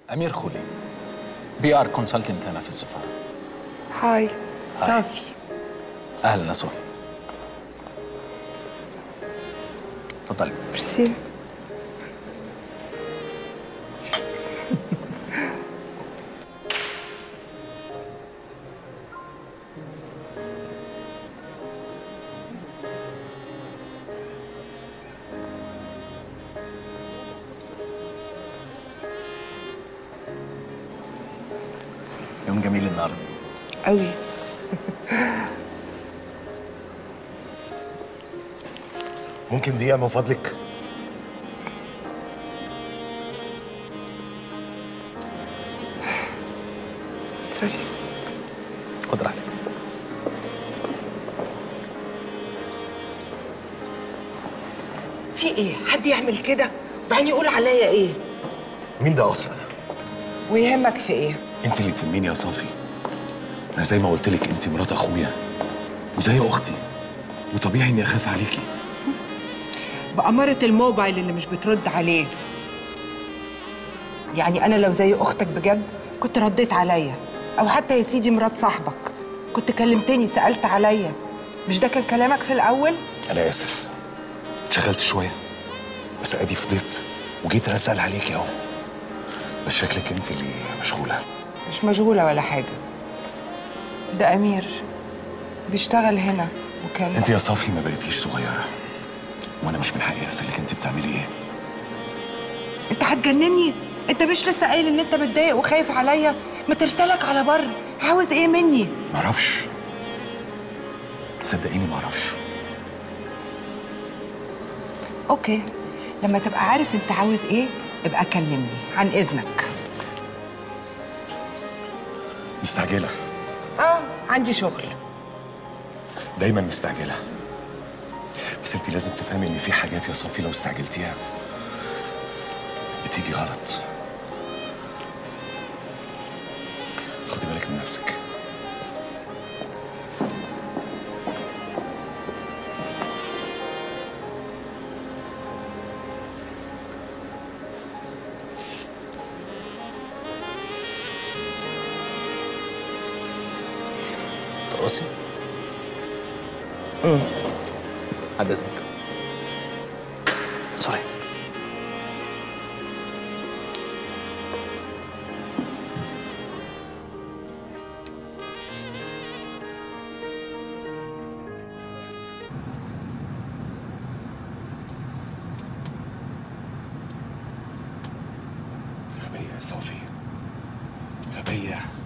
امير خولي بي ار كونسلتنت هنا في السفاره هاي صافي اهلا يا صوفي اتفضلي ميرسي يوم جميل النهارده قوي ممكن دقيقة من فضلك؟ سوري خد راحتك في ايه حد يعمل كده وبعدين يقول عليا ايه مين ده أصلا؟ ويهمك في ايه أنت اللي تهميني يا صافي أنا زي ما قلت لك أنت مرات أخويا وزي أختي وطبيعي إني أخاف عليكي بأمارة الموبايل اللي مش بترد عليه يعني أنا لو زي أختك بجد كنت رديت عليا أو حتى يا سيدي مرات صاحبك كنت كلمتني سألت عليا مش ده كان كلامك في الأول؟ أنا آسف اتشغلت شوية بس أدي فضيت وجيت أسأل عليكي أهو بس شكلك أنت اللي مشغولة مش مشغولة ولا حاجة ده أمير بيشتغل هنا وكان أنت يا صافي ما بقيتيش صغيرة وأنا مش من حقي أسألك أنت بتعملي إيه انت هتجنني انت مش لسه قايل ان انت متضايق وخايف عليا ما ترسلك على بر عاوز ايه مني معرفش صدقيني معرفش اوكي لما تبقى عارف انت عاوز ايه ابقى كلمني عن اذنك مستعجلة اه عندي شغل دايما مستعجلة بس انت لازم تفهمي ان في حاجات يا صافي لو استعجلتيها بتيجي غلط خدي بالك من نفسك ترقصي امم بعد اذنك سوري غبية يا صافي غبية